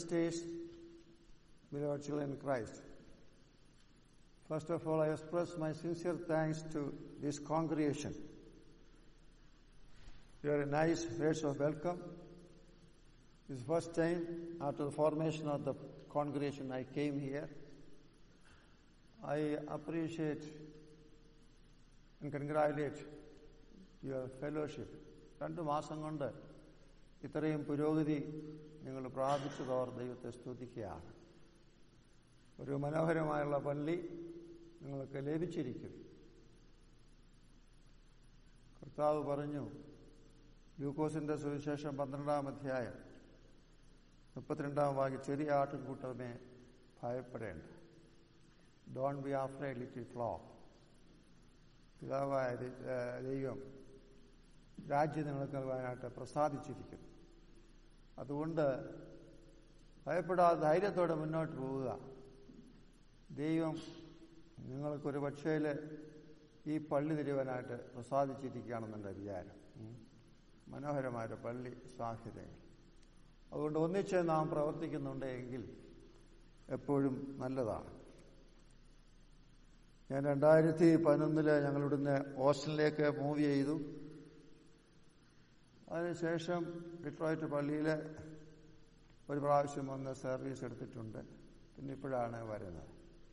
sisters, beloved children in Christ. First of all, I express my sincere thanks to this congregation. Your nice words of welcome. This is the first time after the formation of the congregation I came here. I appreciate and congratulate your fellowship. രണ്ട് മാസം കൊണ്ട് ഇത്രയും പുരോഗതി നിങ്ങൾ പ്രാപിച്ചതോർ ദൈവത്തെ സ്തുതിക്കുകയാണ് ഒരു മനോഹരമായുള്ള പള്ളി നിങ്ങൾക്ക് ലഭിച്ചിരിക്കും കർത്താവ് പറഞ്ഞു ലൂക്കോസിന്റെ സുവിശേഷം പന്ത്രണ്ടാം അധ്യായം മുപ്പത്തിരണ്ടാം വാക്യം ചെറിയ ആട്ടിൻകൂട്ടമേ ഭയപ്പെടേണ്ട don't be afraid little flock പിതാവായ ദൈവം രാജ്യം നിങ്ങൾക്ക് നൽകാനായിട്ട് പ്രസാദിച്ചിരിക്കുന്നു അതുകൊണ്ട് ഭയപ്പെടാതെ ധൈര്യത്തോടെ മുന്നോട്ട് പോവുക ദൈവം നിങ്ങൾക്കൊരു പക്ഷേൽ ഈ പള്ളി തരുവാനായിട്ട് പ്രസാദിച്ചിരിക്കുകയാണെന്നെൻ്റെ വിചാരം മനോഹരമായ പള്ളി സാധ്യതകൾ അതുകൊണ്ട് ഒന്നിച്ച് നാം പ്രവർത്തിക്കുന്നുണ്ട് എങ്കിൽ എപ്പോഴും നല്ലതാണ് ഞാൻ രണ്ടായിരത്തി പതിനൊന്നില് ഞങ്ങളിവിടുന്ന് ഓസ്റ്റിനിലേക്ക് മൂവ് ചെയ്തു അതിനുശേഷം ഡിട്രോയിറ്റ് പള്ളിയിൽ ഒരു പ്രാവശ്യം വന്ന് സർവീസ് എടുത്തിട്ടുണ്ട് പിന്നെ ഇപ്പോഴാണ് വരുന്നത്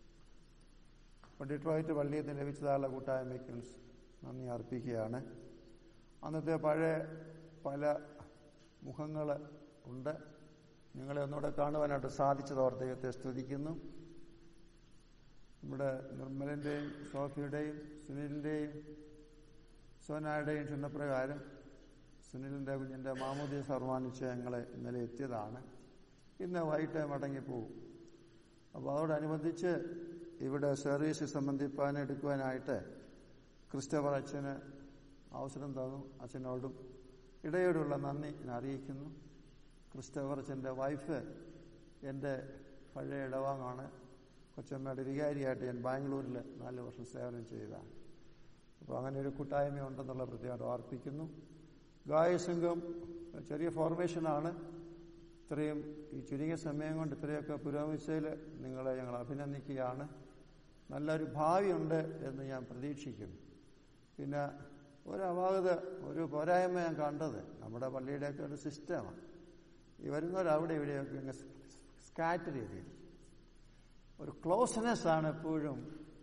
അപ്പോൾ ഡിട്രോയിറ്റ് പള്ളിയിൽ നിന്ന് ലഭിച്ചതായുള്ള കൂട്ടായ്മയ്ക്ക് നന്ദി അർപ്പിക്കുകയാണ് അന്നത്തെ പഴയ പല മുഖങ്ങൾ ഉണ്ട് നിങ്ങളെ ഒന്നുകൂടെ കാണുവാനായിട്ട് സാധിച്ചതോർ ദൈവത്തെ സ്തുതിക്കുന്നു നമ്മുടെ നിർമ്മലിൻ്റെയും സോഫിയുടെയും സുനിലിൻ്റെയും സോനായുടെയും ക്ഷണപ്രകാരം സുനിലിൻ്റെ കുഞ്ഞിൻ്റെ മാമൂദി സർവാനിച്ച് ഞങ്ങളെ ഇന്നലെ എത്തിയതാണ് ഇന്ന് വൈകിട്ട് മടങ്ങിപ്പോവും അപ്പോൾ അതോടനുബന്ധിച്ച് ഇവിടെ സർവീസ് സംബന്ധിപ്പാൻ എടുക്കുവാനായിട്ട് ക്രിസ്റ്റഫർ അച്ഛന് അവസരം തന്നു അച്ഛനോടും ഇടയോടുള്ള നന്ദി ഞാൻ അറിയിക്കുന്നു ക്രിസ്റ്റഫർ അച്ഛൻ്റെ വൈഫ് എൻ്റെ പഴയ ഇടവാങ്ങാണ് കൊച്ചമ്മയുടെ വികാരിയായിട്ട് ഞാൻ ബാംഗ്ലൂരിൽ നാല് വർഷം സേവനം ചെയ്തതാണ് അപ്പോൾ അങ്ങനെ ഒരു കൂട്ടായ്മ ഉണ്ടെന്നുള്ള പ്രത്യേകത ഓർപ്പിക്കുന്നു ഗായസംഘം ചെറിയ ഫോർമേഷനാണ് ഇത്രയും ഈ ചുരുങ്ങിയ സമയം കൊണ്ട് ഇത്രയൊക്കെ പുരോഗമിച്ചതിൽ നിങ്ങളെ ഞങ്ങൾ അഭിനന്ദിക്കുകയാണ് നല്ലൊരു ഭാവിയുണ്ട് എന്ന് ഞാൻ പ്രതീക്ഷിക്കുന്നു പിന്നെ ഒരു അപാകത ഒരു പോരായ്മ ഞാൻ കണ്ടത് നമ്മുടെ പള്ളിയുടെയൊക്കെ ഒരു സിസ്റ്റമാണ് ഈ വരുന്നവർ അവിടെ ഇവിടെയൊക്കെ ഇങ്ങനെ സ്കാറ്റർ ചെയ്തിരിക്കും ഒരു ക്ലോസ്നെസ് ആണ് എപ്പോഴും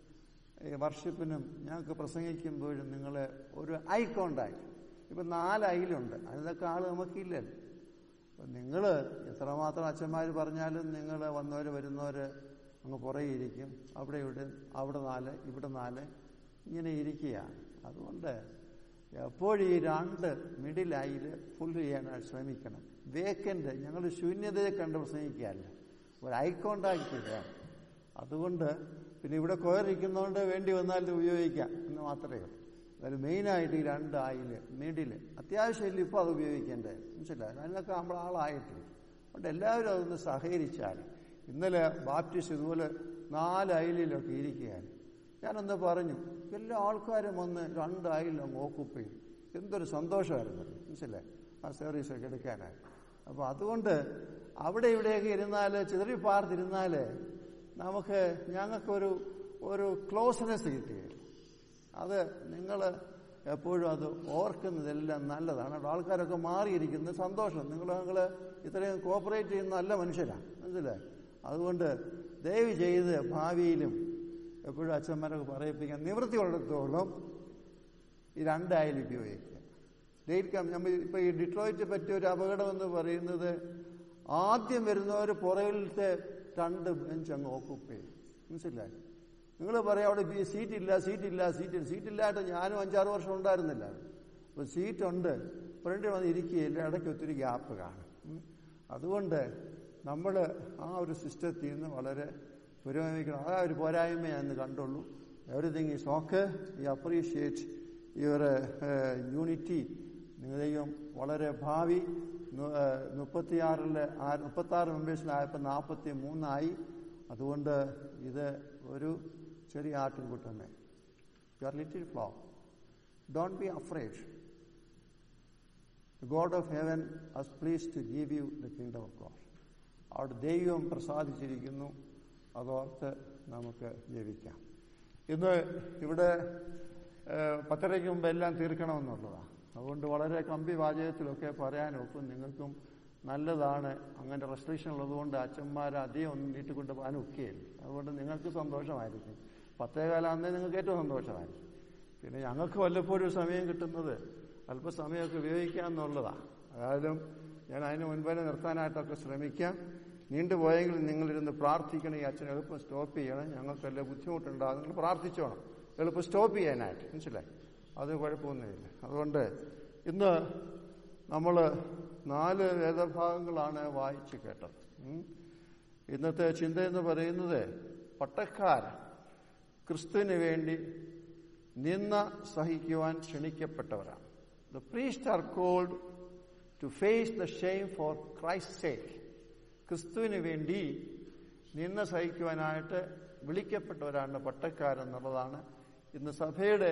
ഈ വർഷിപ്പിനും ഞങ്ങൾക്ക് പ്രസംഗിക്കുമ്പോഴും നിങ്ങളെ ഒരു ഐ കോണ്ടാക്ട് ഇപ്പം നാല് ഐലുണ്ട് അതിനൊക്കെ ആൾ നമുക്കില്ലല്ലോ അപ്പം നിങ്ങൾ എത്രമാത്രം അച്ഛന്മാർ പറഞ്ഞാലും നിങ്ങൾ വന്നവർ വരുന്നവർ അങ്ങ് പുറകെ ഇരിക്കും അവിടെ ഇവിടെ അവിടെ നാല് ഇവിടെ നാല് ഇങ്ങനെ ഇരിക്കുകയാണ് അതുകൊണ്ട് എപ്പോഴും ഈ രണ്ട് മിഡിൽ ഐയിൽ ഫുൾ ചെയ്യാനായിട്ട് ശ്രമിക്കണം വേക്കൻ്റ് ഞങ്ങൾ ശൂന്യതയെ കണ്ട് പ്രസംഗിക്കുകയല്ല ഒരു ഐ കോണ്ടാക്ട് ഇല്ല അതുകൊണ്ട് പിന്നെ ഇവിടെ കോരിക്കുന്നതുകൊണ്ട് വേണ്ടി വന്നാൽ ഉപയോഗിക്കാം എന്ന് മാത്രമേ ഉള്ളൂ അതായത് മെയിനായിട്ട് ഈ രണ്ട് ആയില് മിഡില് അത്യാവശ്യമില്ല ഇപ്പോൾ അത് ഉപയോഗിക്കേണ്ടത് മനസ്സിലായി അതിനൊക്കെ നമ്മൾ ആളായിട്ടില്ല അതുകൊണ്ട് എല്ലാവരും അതൊന്ന് സഹകരിച്ചാൽ ഇന്നലെ ബാപ്റ്റിസ്റ്റ് ഇതുപോലെ നാല് അയലിലൊക്കെ ഇരിക്കുകയാണ് ഞാനൊന്ന് പറഞ്ഞു എല്ലാ ആൾക്കാരും വന്ന് രണ്ട് അയലിലും ഓക്കുപ്പ് ചെയ്തു എന്തൊരു സന്തോഷമായിരുന്നു മനസ്സിലായി ആ സർവീസൊക്കെ എടുക്കാനായി അപ്പോൾ അതുകൊണ്ട് അവിടെ ഇവിടെയൊക്കെ ഇരുന്നാൽ ചിതറി പാർത്തിരുന്നാൽ നമുക്ക് ഞങ്ങൾക്കൊരു ഒരു ക്ലോസ്നെസ് കിട്ടുകയില്ല അത് നിങ്ങൾ എപ്പോഴും അത് ഓർക്കുന്നതെല്ലാം നല്ലതാണ് ആൾക്കാരൊക്കെ മാറിയിരിക്കുന്നത് സന്തോഷം നിങ്ങൾ നിങ്ങൾ ഇത്രയും കോപ്പറേറ്റ് ചെയ്യുന്ന നല്ല മനുഷ്യരാണ് മനസ്സിലായി അതുകൊണ്ട് ദയവ് ചെയ്ത് ഭാവിയിലും എപ്പോഴും അച്ഛന്മാരൊക്കെ പറയിപ്പിക്കാൻ നിവൃത്തിയുള്ളിടത്തോളം ഈ രണ്ടായാലും ഉപയോഗിക്കുക ഡേറ്റ് നമ്മൾ ഇപ്പൊ ഈ ഡിട്രോയിറ്റ് പറ്റിയ ഒരു അപകടം എന്ന് പറയുന്നത് ആദ്യം വരുന്നവർ പുറകിലത്തെ രണ്ട് ബെഞ്ച് അങ്ങ് ഓക്കുപ്പ് ചെയ്യും മനസ്സിലായി നിങ്ങൾ പറയാം അവിടെ സീറ്റില്ല സീറ്റില്ല സീറ്റ് സീറ്റില്ലായിട്ട് ഞാനും അഞ്ചാറ് വർഷം ഉണ്ടായിരുന്നില്ല അപ്പോൾ സീറ്റുണ്ട് ഫ്രണ്ടിൽ വന്ന് ഇരിക്കുകയില്ല ഇടയ്ക്ക് ഒത്തിരി ഗ്യാപ്പ് കാണും അതുകൊണ്ട് നമ്മൾ ആ ഒരു സിസ്റ്റത്തിൽ നിന്ന് വളരെ പുരോഗമിക്കണം ആ ഒരു പോരായ്മ ഞാൻ ഇന്ന് കണ്ടുള്ളൂ everything is okay I appreciate your unity നിങ്ങളെയും വളരെ ഭാവി മുപ്പത്തിയാറിലെ മുപ്പത്താറ് മെമ്പേഴ്സിലായപ്പോൾ നാൽപ്പത്തി മൂന്നായി അതുകൊണ്ട് ഇത് ഒരു ചെറിയ ആട്ടിൻകൂട്ടമേ you are little flock don't be afraid The God of heaven is pleased to give you the kingdom of God. അവിടെ ദൈവം പ്രസാദിച്ചിരിക്കുന്നു അതോർത്ത് നമുക്ക് ജപിക്കാം ഇന്ന് ഇവിടെ ഏഹ്, പത്തരയ്ക്ക് മുമ്പ് എല്ലാം തീർക്കണമെന്നുള്ളതാണ് അതുകൊണ്ട് വളരെ കമ്പി വാചകത്തിലൊക്കെ പറയാനൊക്കും നിങ്ങൾക്കും നല്ലതാണ് അങ്ങനെ റെസ്ട്രിക്ഷൻ ഉള്ളതുകൊണ്ട് അച്ഛന്മാരെ അധികം ഒന്നും നീട്ടിക്കൊണ്ട് പോകാൻ ഒക്കെയില്ല അതുകൊണ്ട് നിങ്ങൾക്ക് സന്തോഷമായിരിക്കും പത്തേകാലാന്നേ നിങ്ങൾക്ക് ഏറ്റവും സന്തോഷമായിരിക്കും പിന്നെ ഞങ്ങൾക്ക് വല്ലപ്പോഴും സമയം കിട്ടുന്നത് അല്പസമയമൊക്കെ ഉപയോഗിക്കാമെന്നുള്ളതാണ് അതായാലും ഞാൻ അതിന് മുൻപേ നിർത്താനായിട്ടൊക്കെ ശ്രമിക്കാം നീണ്ടുപോയെങ്കിൽ നിങ്ങളിരുന്ന് പ്രാർത്ഥിക്കണം ഈ അച്ഛൻ എളുപ്പം സ്റ്റോപ്പ് ചെയ്യണം ഞങ്ങൾക്ക് വല്ല ബുദ്ധിമുട്ടുണ്ടാകും നിങ്ങൾ പ്രാർത്ഥിച്ചോണം എളുപ്പം സ്റ്റോപ്പ് ചെയ്യാനായിട്ട് മനസ്സിലായി അത് കുഴപ്പമൊന്നുമില്ല അതുകൊണ്ട് ഇന്ന് നമ്മൾ നാല് വേദഭാഗങ്ങളാണ് വായിച്ച് കേട്ടത് ഉം. ഇന്നത്തെ ചിന്ത എന്ന് പറയുന്നത് പട്ടക്കാരൻ ക്രിസ്തുവിന് വേണ്ടി നിന്ന സഹിക്കുവാൻ ക്ഷണിക്കപ്പെട്ടവരാണ് the priest are called to face the shame for Christ sake ക്രിസ്തുവിന് വേണ്ടി നിന്ന സഹിക്കുവാനായിട്ട് വിളിക്കപ്പെട്ടവരാണ് പട്ടക്കാരെന്നുള്ളതാണ് ഇന്ന് സഭയുടെ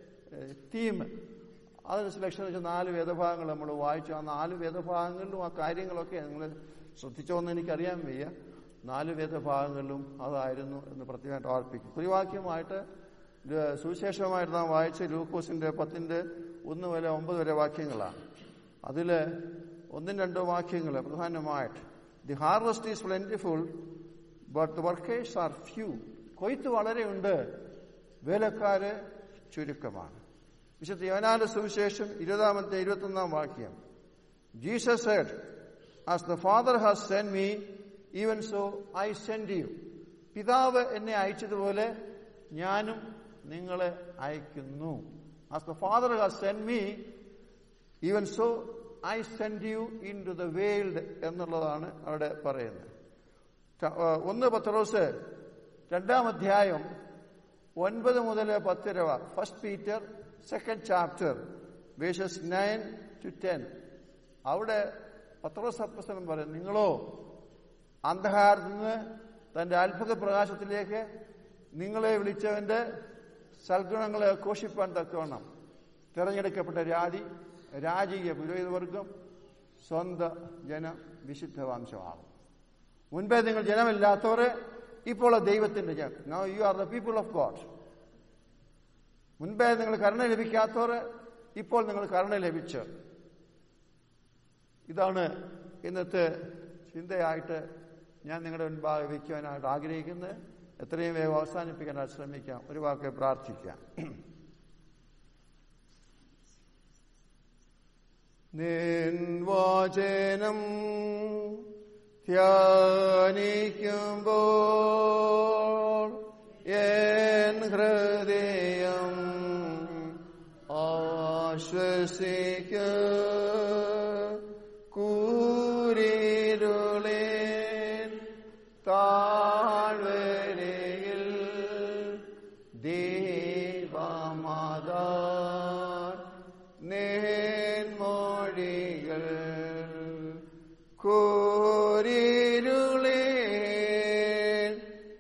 തീം അതിന് ലക്ഷ്യം വെച്ച നാല് വേദഭാഗങ്ങൾ നമ്മൾ വായിച്ചു ആ നാല് വേദഭാഗങ്ങളിലും ആ കാര്യങ്ങളൊക്കെ നിങ്ങൾ ശ്രദ്ധിച്ചോന്ന് എനിക്കറിയാൻ വയ്യ നാല് വേദഭാഗങ്ങളിലും അതായിരുന്നു എന്ന് പ്രത്യേകമായിട്ട് ഓർപ്പിക്കും കുറിവാക്യമായിട്ട് ഇത് സുവിശേഷമായിട്ട് നാം വായിച്ച ലൂക്കോസിന്റെ പത്തിന്റെ ഒന്ന് വരെ ഒമ്പത് വരെ വാക്യങ്ങളാണ് അതിൽ ഒന്നും രണ്ടോ വാക്യങ്ങൾ പ്രധാനമായിട്ട് the harvest is plentiful but the workers are few കൊയ്ത്ത് വളരെയുണ്ട് വേലക്കാര് ചുരുക്കമാണ് വിശുദ്ധ യോനാന്റെ സുവിശേഷം ഇരുപതാമത്തെ ഇരുപത്തൊന്നാം വാക്യം Jesus said as the father has send me even so I send you പിതാവ് എന്നെ അയച്ചതുപോലെ ഞാനും നിങ്ങളെ അയക്കുന്നു as the father has send me even so I send you into the world എന്നുള്ളതാണ് അവിടെ പറയുന്നത് ത- ആ, ഒന്ന് പത്രോസ് രണ്ടാം അധ്യായം ഒൻപത് മുതൽ പത്ത് രൂപ first Peter second chapter verses nine to ten അവിടെ പത്രോസ് അപ്പസ്തലൻ പറയും നിങ്ങളോ അന്ധകാരത്തിൽ നിന്ന് തന്റെ അത്ഭുത പ്രകാശത്തിലേക്ക് നിങ്ങളെ വിളിച്ചവന്റെ സൽഗുണങ്ങളെ ഘോഷിപ്പാൻ തക്കവണ്ണം തിരഞ്ഞെടുക്കപ്പെട്ട ജാതി രാജകീയ പുരോഹിതവർഗം സ്വന്തം ജനം വിശുദ്ധ വംശമാകും മുൻപേ നിങ്ങൾ ജനമില്ലാത്തവരെ ഇപ്പോൾ ദൈവത്തിന്റെ ജനം now you are the people of God മുൻപേ നിങ്ങൾ കരുണ ലഭിക്കാത്തവർ ഇപ്പോൾ നിങ്ങൾ കരുണ ലഭിച്ച് ഇതാണ് ഇന്നത്തെ ചിന്തയായിട്ട് ഞാൻ നിങ്ങളുടെ മുൻപാകെ വയ്ക്കുവാനായിട്ട് ആഗ്രഹിക്കുന്നത് എത്രയും വേഗം അവസാനിപ്പിക്കാനായിട്ട് ശ്രമിക്കാം ഒരു വാക്ക് പ്രാർത്ഥിക്കാം നിൻ വാചനം ധ്യാനിക്കുമ്പോൾ എൻ ഹൃദയം ആശ്വസിക്ക കൂരിരുളേൻ താഴ്വരയിൽ ദേവമാതാർ നേൻമൊഴികൾ കോരിരുളേൻ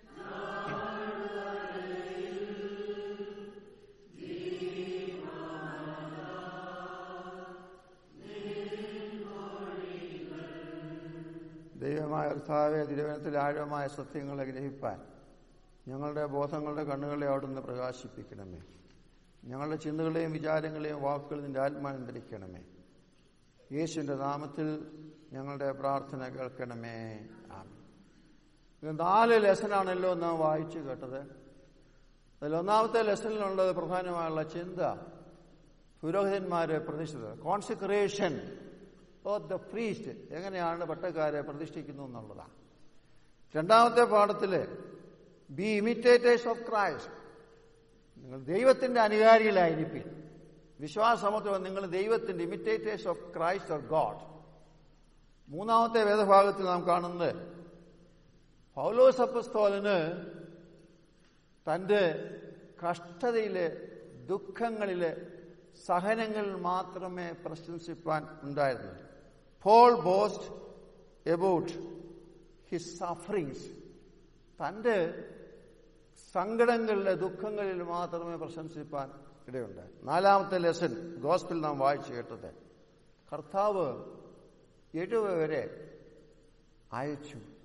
ദൈവമായ കർത്താവെ തിരുവനന്തപുരത്തിലെ ആഴമായ സത്യങ്ങളെ ഗ്രഹിപ്പാൻ ഞങ്ങളുടെ ബോധങ്ങളുടെ കണ്ണുകളെ അവിടുന്ന് പ്രകാശിപ്പിക്കണമേ ഞങ്ങളുടെ ചിന്തകളെയും വിചാരങ്ങളെയും വാക്കുകളും നിന്റെ ആത്മാനം ധരിക്കണമേ യേശുവിന്റെ നാമത്തിൽ ഞങ്ങളുടെ പ്രാർത്ഥന കേൾക്കണമേ ആമേൻ ഇത് നാല് ലെസനാണല്ലോ നാം വായിച്ചു കേട്ടത് അതിൽ ഒന്നാമത്തെ ലെസണിലുള്ളത് പ്രധാനമായുള്ള ചിന്ത പുരോഹിതന്മാരെ പ്രതിഷ്ഠിച്ചത് കോൺസിക്രേഷൻ ഓഫ് ദ പ്രീസ്റ്റ് എങ്ങനെയാണ് പട്ടക്കാരെ പ്രതിഷ്ഠിക്കുന്നു എന്നുള്ളതാണ് രണ്ടാമത്തെ പാഠത്തില് ബി ഇമിറ്റേറ്റേഴ്സ് ഓഫ് ക്രൈസ്റ്റ് നിങ്ങൾ ദൈവത്തിന്റെ അനുകാരികളായിരിക്കും വിശ്വാസമത്വം നിങ്ങൾ ദൈവത്തിന്റെ imitators of Christ of God മൂന്നാമത്തെ വേദഭാഗത്തിൽ നാം കാണുന്നത് പൗലോസ് അപ്പസ്തോലന് തന്റെ കഷ്ടതയിലെ ദുഃഖങ്ങളിലെ സഹനങ്ങളിൽ മാത്രമേ പ്രശംസിപ്പാൻ ഉണ്ടായിരുന്നു Paul boast about his sufferings തന്റെ സങ്കടങ്ങളിലെ ദുഃഖങ്ങളിൽ മാത്രമേ പ്രശംസിപ്പാൻ ഇടയുണ്ട് നാലാമത്തെ ലെസൺ ഗോസ്പിൽ നാം വായിച്ചു കേട്ടത് കർത്താവ് എഴുവ വരെ അയച്ചു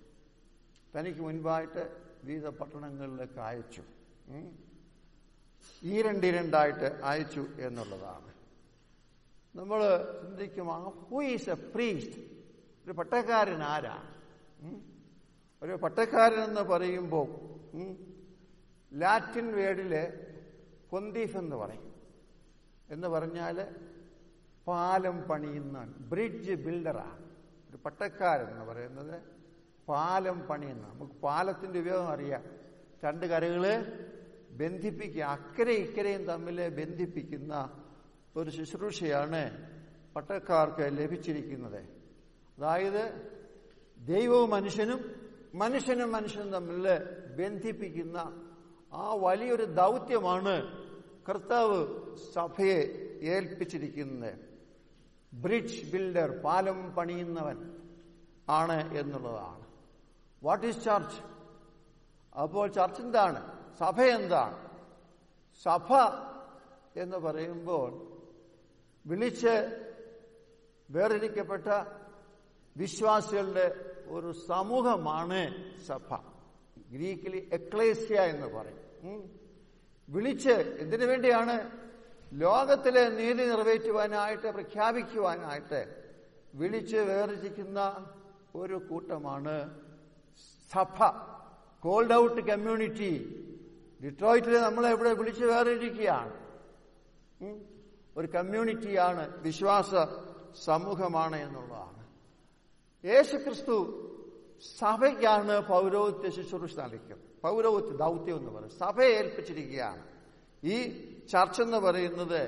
തനിക്ക് മുൻപായിട്ട് വിവിധ പട്ടണങ്ങളിലേക്ക് അയച്ചു ഉം. ഈരണ്ടിരണ്ടായിട്ട് അയച്ചു എന്നുള്ളതാണ് നമ്മൾ ചിന്തിക്കും ഹൂ ഈസ് എ പ്രീസ്റ്റ് ഒരു പട്ടക്കാരൻ ആരാ ഉം? ഒരു പട്ടക്കാരൻ എന്ന് പറയുമ്പോൾ ഉം, ലാറ്റിൻ വേർഡില് പൊന്തീഫ് എന്ന് പറയും എന്ന് പറഞ്ഞാൽ പാലം പണിയുന്ന ബ്രിഡ്ജ് ബിൽഡറാണ് ഒരു പട്ടക്കാരൻ എന്ന് പറയുന്നത് പാലം പണിയുന്ന നമുക്ക് പാലത്തിന്റെ ഉപയോഗം അറിയാം രണ്ട് കരകള് ബന്ധിപ്പിക്കുക അക്കരെ ഇക്കരയും തമ്മിൽ ബന്ധിപ്പിക്കുന്ന ഒരു ശുശ്രൂഷയാണ് പട്ടക്കാർക്ക് ലഭിച്ചിരിക്കുന്നത് അതായത് ദൈവവും മനുഷ്യനും മനുഷ്യനും മനുഷ്യനും തമ്മിൽ ബന്ധിപ്പിക്കുന്ന ആ വലിയൊരു ദൗത്യമാണ് കർത്താവ് സഭയെ ഏൽപ്പിച്ചിരിക്കുന്നത് ബ്രിഡ്ജ് ബിൽഡർ പാലം പണിയുന്നവൻ ആണ് എന്നുള്ളതാണ് വാട്ട് ഈസ് ചർച്ച് അപ്പോൾ ചർച്ച് എന്താണ് സഭ എന്താണ് സഭ എന്ന് പറയുമ്പോൾ വിളിച്ച് വേർതിരിക്കപ്പെട്ട വിശ്വാസികളുടെ ഒരു സമൂഹമാണ് സഭ ഗ്രീക്കിൽ എക്ലേസ്യ എന്ന് പറയും ഉം. വിളിച്ച് എന്തിനു വേണ്ടിയാണ് ലോകത്തിലെ നീതി നിറവേറ്റുവാനായിട്ട് പ്രഖ്യാപിക്കുവാനായിട്ട് വിളിച്ച് വേർതിരിക്കുന്ന ഒരു കൂട്ടമാണ് സഭ കോൾഡ് ഔട്ട് കമ്മ്യൂണിറ്റി ഡിട്രോയിറ്റിൽ നമ്മളെ ഇവിടെ വിളിച്ച് വേർതിരിക്കുകയാണ് ഉം. ഒരു കമ്മ്യൂണിറ്റിയാണ് വിശ്വാസ സമൂഹമാണ് എന്നുള്ളതാണ് യേശുക്രിസ്തു സഭയ്ക്കാണ് പൗരോഹിത്യ ശുശ്രൂഷ നൽകിക്കും പൗരോഹിത്യ ദൗത്യം എന്ന് പറയും സഭയെ ഏൽപ്പിച്ചിരിക്കുകയാണ് ഈ ചർച്ച എന്ന് പറയുന്നത്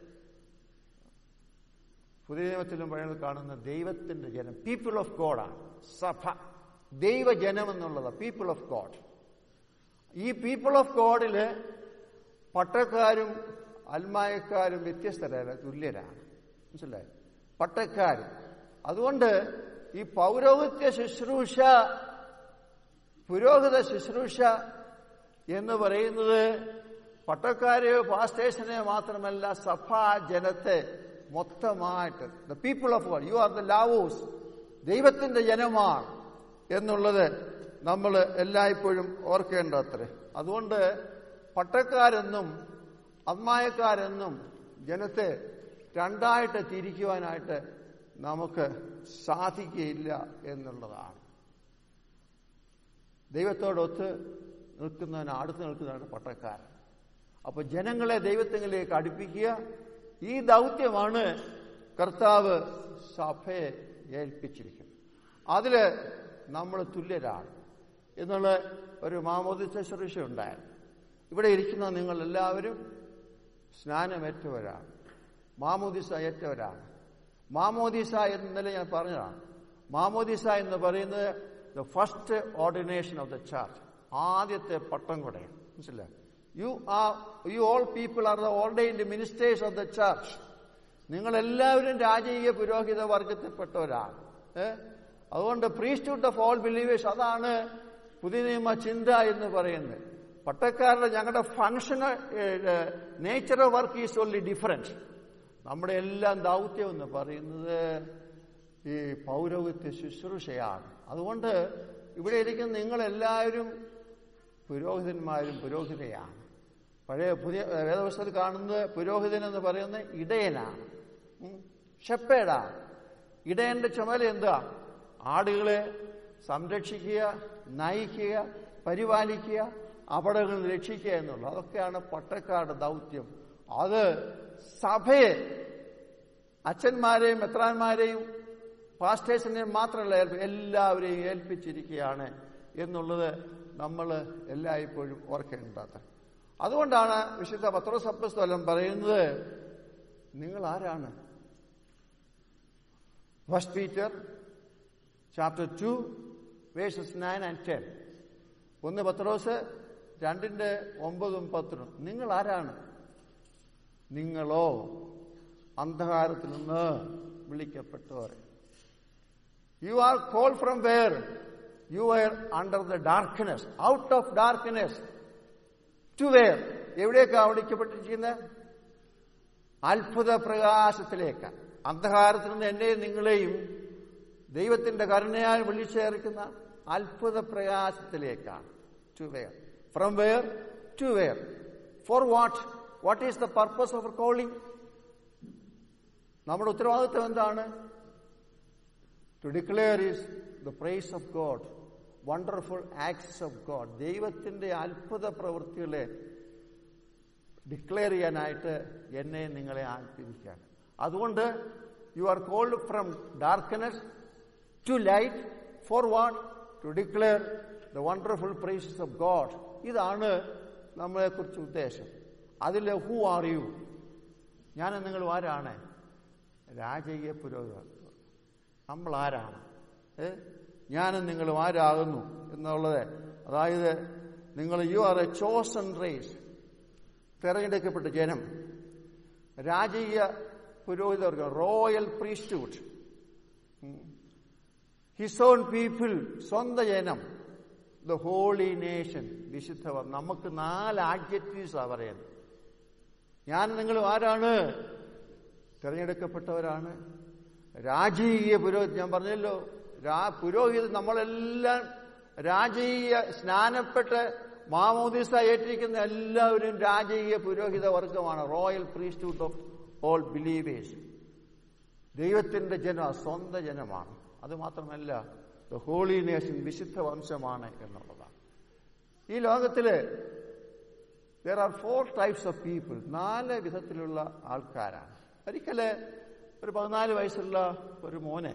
പുതിയ നിയമത്തിലും പഴയ കാണുന്ന ദൈവത്തിന്റെ ജനം പീപ്പിൾ ഓഫ് ഗോഡാണ് സഭ ദൈവജനം എന്നുള്ളത് പീപ്പിൾ ഓഫ് ഗോഡ് ഈ പീപ്പിൾ ഓഫ് ഗോഡില് പട്ടക്കാരും അൽമായക്കാരും വ്യത്യസ്തരല്ല തുല്യരാണ് മനസ്സിലായി പട്ടക്കാരും അതുകൊണ്ട് ഈ പൗരോഹിത്യ ശുശ്രൂഷ പുരോഹിത ശുശ്രൂഷ എന്ന് പറയുന്നത് പട്ടക്കാരെയോ പാസ്റ്റേഴ്സിനെയോ മാത്രമല്ല സഭാ ജനത്തെ മൊത്തമായിട്ട് the people of God you are the laos ദൈവത്തിന്റെ ജനമാണ് എന്നുള്ളത് നമ്മൾ എല്ലായ്പ്പോഴും ഓർക്കേണ്ടത്രേ അതുകൊണ്ട് പട്ടക്കാരെന്നും അമ്മായക്കാരെന്നും ജനത്തെ രണ്ടായിട്ട് തിരിക്കുവാനായിട്ട് നമുക്ക് സാധിക്കുകയില്ല എന്നുള്ളതാണ് ദൈവത്തോടൊത്ത് നിൽക്കുന്നവന് അടുത്ത് നിൽക്കുന്നവനാണ് പട്ടക്കാരൻ അപ്പൊ ജനങ്ങളെ ദൈവത്തിലേക്ക് അടുപ്പിക്കുക ഈ ദൗത്യമാണ് കർത്താവ് സഭയെ ഏൽപ്പിച്ചിരിക്കുന്നത് അതില് നമ്മൾ തുല്യരാണ് എന്നുള്ള ഒരു മാമോദിസ ശുശ്രൂഷ ഉണ്ടായിരുന്നു ഇവിടെ ഇരിക്കുന്ന നിങ്ങൾ എല്ലാവരും സ്നാനമേറ്റവരാണ് മാമോദിസ ഏറ്റവരാണ് മാമോദിസ എന്നല്ലേ ഞാൻ പറഞ്ഞതാണ് മാമോദിസ എന്ന് പറയുന്നത് the first ordination of the church ആദ്യത്തെ പട്ടം കൂടെയാണ് മനസ്സിലായി you are you all people are the ordained ministers of the church നിങ്ങൾ എല്ലാവരും രാജകീയ പുരോഹിത വർഗത്തിൽപ്പെട്ടവരാണ് ഏ? അതുകൊണ്ട് പ്രീസ്റ്റ്ഹുഡ് ഓഫ് ഓൾ ബിലീവേഴ്സ് അതാണ് പുതിയ നിയമ ചിന്ത എന്ന് പറയുന്നത് പട്ടക്കാരുടെ ഞങ്ങളുടെ functional nature of work is only different നമ്മുടെ എല്ലാം ദൗത്യം എന്ന് പറയുന്നത് ഈ പൗരോഹിത്യ ശുശ്രൂഷയാണ് അതുകൊണ്ട് ഇവിടെ ഇരിക്കുന്ന നിങ്ങളെല്ലാവരും പുരോഹിതന്മാരും പുരോഹിതയാണ് പഴയ പുതിയ വേദവസ്ഥയിൽ കാണുന്നത് പുരോഹിതൻ എന്ന് പറയുന്നത് ഇടയനാണ് ഉം. ഷെപ്പേഡാണ് ഇടയന്റെ ചുമല എന്താ ആടുകളെ സംരക്ഷിക്കുക നയിക്കുക പരിപാലിക്കുക അപകടങ്ങളിൽ രക്ഷിക്കുക എന്നുള്ളത് അതൊക്കെയാണ് പട്ടക്കാരുടെ ദൗത്യം അത് സഭയെ അച്ഛന്മാരെയും മെത്രാന്മാരെയും പാസ്റ്റേഴ്സിനെയും മാത്രമല്ല ഏൽപ്പി എല്ലാവരെയും ഏൽപ്പിച്ചിരിക്കുകയാണ് എന്നുള്ളത് നമ്മൾ എല്ലായ്പ്പോഴും ഓർക്കേണ്ടത് അതുകൊണ്ടാണ് വിശുദ്ധ പത്രോസപ്പസ്തലം പറയുന്നത് നിങ്ങൾ ആരാണ് first Peter chapter two verses nine and ten ഒന്ന് പത്രോസ് രണ്ടിന്റെ ഒമ്പതും പത്തും നിങ്ങൾ ആരാണ് നിങ്ങളോ അന്ധകാരത്തിൽ നിന്ന് വിളിക്കപ്പെട്ടവർ you are call from where you are under the darkness out of darkness to where എവിടേക്കാണ് വിളിക്കപ്പെട്ടിരിക്കുന്നത് അത്ഭുത പ്രകാശത്തിലേക്ക് അന്ധകാരത്തിൽ നിന്ന് എന്നെയും നിങ്ങളെയും ദൈവത്തിന്റെ കരുണയാൽ വിളിച്ചേർക്കുന്ന അത്ഭുത പ്രകാശത്തിലേക്കാണ് to where from where to where for what what is the purpose of calling നമ്മുടെ ഉത്തരവാദിത്വം എന്താണ് to declare is the praise of God wonderful acts of God ദൈവത്തിന്റെ അത്ഭുത പ്രവൃത്തികളെ ഡിക്ലെയർ ചെയ്യാനായിട്ട് എന്നെ നിങ്ങളെ ആഗ്രഹിക്കുകയാണ് അതുകൊണ്ട് you are called from darkness to light for what to declare the wonderful praises of God ഇതാണ് നമ്മളെക്കുറിച്ച് ഉദ്ദേശം അതിൽ ഹൂ ആർ യു ഞാൻ നിങ്ങൾ ആരാണ് രാജകീയ പുരോഗതി നമ്മൾ ആരാണ് ഏ ഞാനും നിങ്ങളും ആരാകുന്നു എന്നുള്ളത് അതായത് നിങ്ങൾ you are a chosen race തെരഞ്ഞെടുക്കപ്പെട്ട ജനം രാജകീയ പുരോഹിതർക്ക് royal priesthood his own people സ്വന്തം ജനം ദ ഹോളി നേഷൻ വിശുദ്ധവർ നമുക്ക് നാല് ആഡ്ജക്റ്റീവ്സാണ് പറയുന്നത് ഞാൻ നിങ്ങൾ ആരാണ് തിരഞ്ഞെടുക്കപ്പെട്ടവരാണ് രാജകീയ പുരോഹിത് ഞാൻ പറഞ്ഞല്ലോ രാ പുരോഹിതൻ നമ്മളെല്ലാം രാജകീയ സ്നാനപ്പെട്ട് മാമോദിസ ഏറ്റിരിക്കുന്ന എല്ലാവരും രാജകീയ പുരോഹിത വർഗമാണ് royal priesthood of all believers ദൈവത്തിന്റെ ജനം സ്വന്തം ജനമാണ് അത് മാത്രമല്ല ദ ഹോളി നേഷൻ വിശുദ്ധ വംശമാണ് എന്നുള്ളതാണ് ഈ ലോകത്തില് there are four types of people നാല് വിധത്തിലുള്ള ആൾക്കാരാണ് ഒരിക്കല് ഒരു പതിനാല് വയസ്സുള്ള ഒരു മോനെ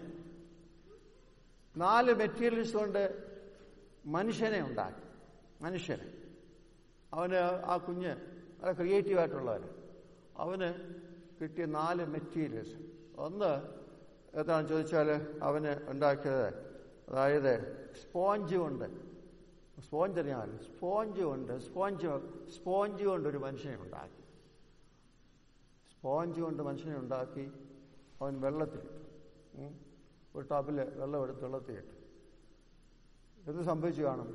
നാല് മെറ്റീരിയൽസ് കൊണ്ട് മനുഷ്യനെ ഉണ്ടാക്കി മനുഷ്യനെ അവന് ആ കുഞ്ഞ് നല്ല ക്രിയേറ്റീവായിട്ടുള്ളവൻ അവന് കിട്ടിയ നാല് മെറ്റീരിയൽസ് ഒന്ന് എന്താണെന്ന് ചോദിച്ചാൽ അവന് ഉണ്ടാക്കിയത് അതായത് സ്പോഞ്ച് കൊണ്ട് സ്പോഞ്ച് അറിയാമല്ലോ സ്പോഞ്ച് കൊണ്ട് സ്പോഞ്ച് സ്പോഞ്ച് കൊണ്ട് ഒരു മനുഷ്യനെ ഉണ്ടാക്കി സ്പോഞ്ച് കൊണ്ട് മനുഷ്യനെ ഉണ്ടാക്കി അവൻ വെള്ളത്തിലിട്ടു ഉം. ഒരു ടബിൽ വെള്ളം എടുത്ത് വെള്ളത്തിലിട്ടു എന്ത് സംഭവിച്ചു കാണും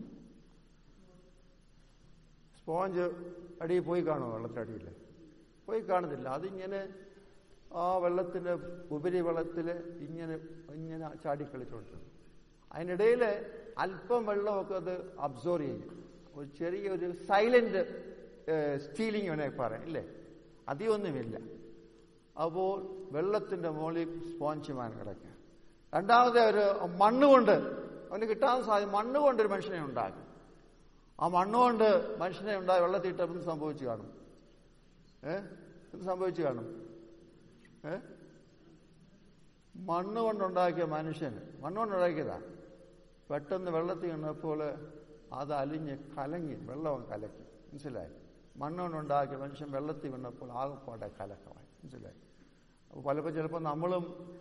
സ്പോഞ്ച് അടിയിൽ പോയി കാണുമോ വെള്ളത്തിനടിയിൽ പോയി കാണുന്നില്ല അതിങ്ങനെ ആ വെള്ളത്തിന്റെ ഉപരിവെള്ളത്തിൽ ഇങ്ങനെ ഇങ്ങനെ ചാടിക്കളിച്ചോണ്ടിരുന്നു അതിനിടയിൽ അല്പം വെള്ളമൊക്കെ അത് അബ്സോർവ് ചെയ്യും ഒരു ചെറിയൊരു സൈലന്റ് സ്റ്റീലിംഗ് വേണേ പറയാം ഇല്ലേ അധികമൊന്നുമില്ല അപ്പോൾ വെള്ളത്തിന്റെ മുകളിൽ സ്പോഞ്ച് മാൻ കിടക്കുക രണ്ടാമത്തെ ഒരു മണ്ണ് കൊണ്ട് അവന് കിട്ടാൻ സാധ്യത മണ്ണ് കൊണ്ടൊരു മനുഷ്യനെ ഉണ്ടാക്കി ആ മണ്ണ് കൊണ്ട് മനുഷ്യനെ ഉണ്ടായി വെള്ളത്തിയിട്ടപ്പോൾ എന്ത് സംഭവിച്ചു കാണും ഏ എന്ത് സംഭവിച്ചു കാണും ഏ മണ്ണ് കൊണ്ടുണ്ടാക്കിയ മനുഷ്യന് മണ്ണ് കൊണ്ടുണ്ടാക്കിയതാ പെട്ടെന്ന് വെള്ളത്തിൽ വീണപ്പോൾ അത് അലിഞ്ഞ് കലങ്ങി വെള്ളം കലക്കി മനസ്സിലായി മണ്ണ് കൊണ്ടുണ്ടാക്കിയ മനുഷ്യൻ വെള്ളത്തിൽ വീണപ്പോൾ ആകെപ്പാടെ കലക്കമായി മനസ്സിലായി അപ്പോൾ പലപ്പോൾ ചിലപ്പോൾ നമ്മളും